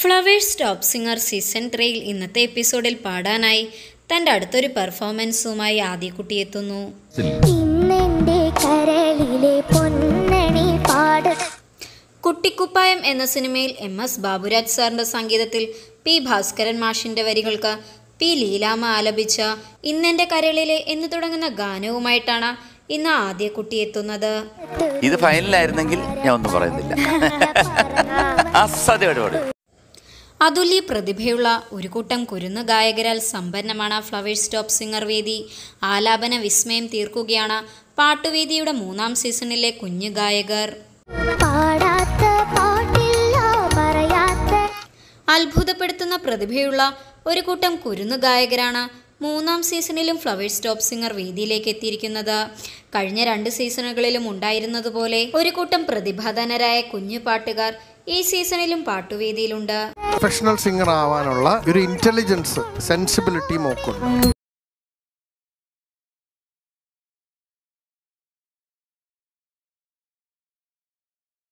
flowers top singer season ത്രീയിൽ ഇന്നത്തെ എപ്പിസോഡിൽ പാടാനായി തൻ്റെ അടുത്തൊരു പെർഫോമൻസുമായി ആദ്യക്കുട്ടി എത്തുന്നു ഇന്നെന്റെ കരളിലെ പൊന്നണി പാട് കുട്ടിക്കുപ്പായം എന്ന സിനിമയിൽ എം എസ് ബാബുരാജ് സാറിൻ്റെ സംഗീതത്തിൽ പി ഭാസ്കരൻ മാഷിൻ്റെ വരികൾക്ക് പി ലീലാമ ആലപിച്ച ഇന്നെൻ്റെ കരളിലെ എന്ന് തുടങ്ങുന്ന ഗാനവുമായിട്ടാണ് ഇന്ന് ആദ്യക്കുട്ടി എത്തുന്നത് ഇത് ഫൈനലായിരുന്നെങ്കിൽ ഞാൻ ഒന്നും പറയുന്നില്ല അസാധ്യമായിട്ട് അതുല്യ പ്രതിഭയുള്ള ഒരു കൂട്ടം കുരുന്ന് ഗായകരാൽ സമ്പന്നമാണ് ഫ്ലവേഴ്സ് ടോപ്പ് സിംഗർ വേദി ആലാപന വിസ്മയം തീർക്കുകയാണ് പാട്ടുവേദിയുടെ മൂന്നാം സീസണിലെ കുഞ്ഞു ഗായകർ പാടാത്ത പാട്ടില്ല പറയാത്ത അത്ഭുതപ്പെടുത്തുന്ന പ്രതിഭയുള്ള ഒരു കൂട്ടം കുരുന്നു ഗായകരാണ് മൂന്നാം സീസണിലും ഫ്ലവേഴ്സ് ടോപ്പ് സിംഗർ വേദിയിലേക്ക് എത്തിയിരിക്കുന്നത് കഴിഞ്ഞ രണ്ട് സീസണുകളിലും ഉണ്ടായിരുന്നതുപോലെ ഒരു കൂട്ടം പ്രതിഭാധനരായ കുഞ്ഞു പാട്ടുകാർ ഈ സീസണിലും പാട്ടുവേദിയിലുണ്ട് പ്രൊഫഷണൽ സിംഗർ ആവാനുള്ള ഒരു ഇന്റലിജൻസ് സെൻസിബിലിറ്റി മോക്കുണ്ട്